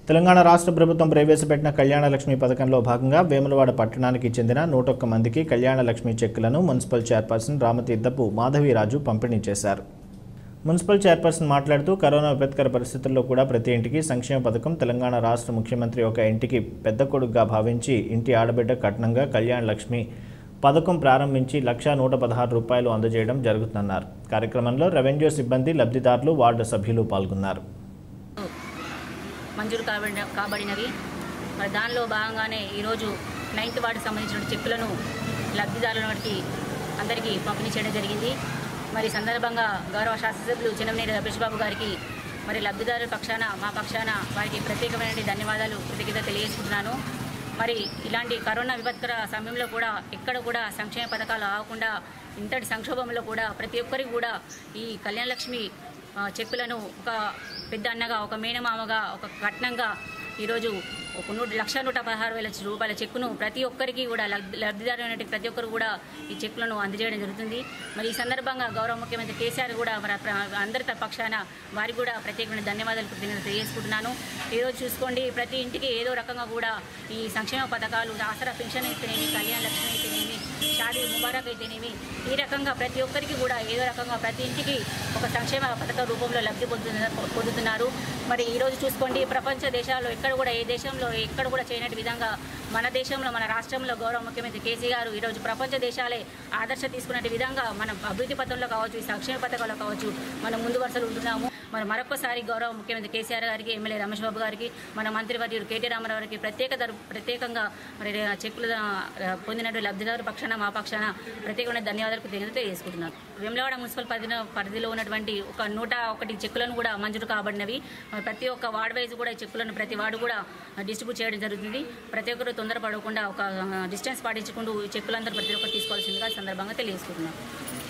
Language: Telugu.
తెలంగాణ రాష్ట్ర ప్రభుత్వం ప్రవేశపెట్టిన కళ్యాణ లక్ష్మి పథకంలో భాగంగా వేములవాడ పట్టణానికి చెందిన నూటొక్క మందికి కళ్యాణ లక్ష్మి చెక్కులను మున్సిపల్ చైర్పర్సన్ రామతీర్థపు మాధవీరాజు పంపిణీ చేశారు మున్సిపల్ చైర్పర్సన్ మాట్లాడుతూ కరోనా విపత్కర పరిస్థితుల్లో కూడా ప్రతి ఇంటికి సంక్షేమ పథకం తెలంగాణ రాష్ట్ర ముఖ్యమంత్రి ఒక ఇంటికి పెద్ద కొడుకుగా భావించి ఇంటి ఆడబిడ్డ కట్నంగా కళ్యాణ లక్ష్మి పథకం ప్రారంభించి లక్షా నూట పదహారు రూపాయలు అందజేయడం జరుగుతుందన్నారు కార్యక్రమంలో రెవెన్యూ సిబ్బంది లబ్ధిదారులు వార్డు సభ్యులు పాల్గొన్నారు మంజూరు కాబడిన కాబడినవి మరి దానిలో భాగంగానే ఈరోజు నైన్త్ వార్డుకి సంబంధించిన చెక్కులను లబ్ధిదారుల వారికి అందరికీ పంపిణీ చేయడం జరిగింది మరి ఈ సందర్భంగా గౌరవ శాసనసభ్యులు చిన్నమనేని రమేష్ బాబు గారికి మరి లబ్ధిదారుల పక్షాన మా పక్షాన వారికి ప్రత్యేకమైన ధన్యవాదాలు కృతజ్ఞత తెలియజేసుకుంటున్నాను మరి ఇలాంటి కరోనా విపత్కర సమయంలో కూడా ఎక్కడ కూడా సంక్షేమ పథకాలు ఆగకుండా ఇంతటి సంక్షోభంలో కూడా ప్రతి ఒక్కరికి కూడా ఈ కళ్యాణ లక్ష్మి ఆ, చెక్కులను ఒక పెద్ద అన్నగా ఒక మేనమామగా ఒక కట్నంగా ఈరోజు ఒక నూట లక్ష నూట పదహారు వేల రూపాయల చెక్కును ప్రతి ఒక్కరికి కూడా లబ్ధి- లబ్ధిదారు అయినటువంటి ప్రతి ఒక్కరు కూడా ఈ చెక్కులను అందజేయడం జరుగుతుంది మరి ఈ సందర్భంగా గౌరవ ముఖ్యమంత్రి కేసీఆర్ కూడా మరి ప్ర- అందరి త- పక్షాన వారికి కూడా ప్రత్యేకమైన ధన్యవాదాలు కృతజ్ఞతలు తెలియజేసుకుంటున్నాను ఈరోజు చూసుకోండి ప్రతి ఇంటికి ఏదో రకంగా కూడా ఈ సంక్షేమ పథకాలు ఆసరా పెన్షన్ అయితేనేమి కళ్యాణ లక్ష్మి అయితేనేమి షాదీ ముబారక్ అయితేనేమి ఈ రకంగా ప్రతి ఒక్కరికి కూడా ఏదో రకంగా ప్రతి ఇంటికి ఒక సంక్షేమ పథక రూపంలో లబ్ధి పొందుతున్న పొందుతున్నారు మరి ఈరోజు చూసుకోండి ప్రపంచ దేశాల్లో ఎక్కడ కూడా ఏ దేశంలో ఎక్కడ కూడా చేయనట్టు విధంగా మన దేశంలో మన రాష్ట్రంలో గౌరవ ముఖ్యమంత్రి కేసీ గారు ఈరోజు ప్రపంచ దేశాలే ఆదర్శ తీసుకునే విధంగా మన అభివృద్ధి పథంలో కావచ్చు ఈ సంక్షేమ పథకాల్లో కావచ్చు మనం ముందు వరుసలు ఉంటున్నాము మరి మరొకసారి గౌరవ ముఖ్యమంత్రి కేసీఆర్ గారికి ఎమ్మెల్యే రమేష్ బాబు గారికి మన మంత్రివర్యుడు కేటీ రామారావు గారికి ప్రత్యేక ధర- ప్రత్యేకంగా మరి చెక్కులు ఆ, పొందినటువంటి లబ్ధిదారు పక్షాన మా పక్షాన ప్రత్యేకమైన ధన్యవాదాలు కృతజ్ఞతలు తెలియజేసుకుంటున్నాను వేములవాడ మున్సిపల్ పరిధిలో పరిధిలో ఉన్నటువంటి ఒక నూట ఒకటి చెక్కులను కూడా మంజూరు కాబడినవి మరి ప్రతి ఒక్క వార్డ్ వైజ్ కూడా ఈ చెక్కులను ప్రతి వార్డు కూడా డిస్ట్రిబ్యూట్ చేయడం జరుగుతుంది ప్రతి ఒక్కరు తొందరపడకుండా ఒక డిస్టెన్స్ పాటించుకుంటూ ఈ చెక్కులందరూ ప్రతి ఒక్కరు తీసుకోవాల్సిందిగా ఈ సందర్భంగా తెలియజేసుకుంటున్నాను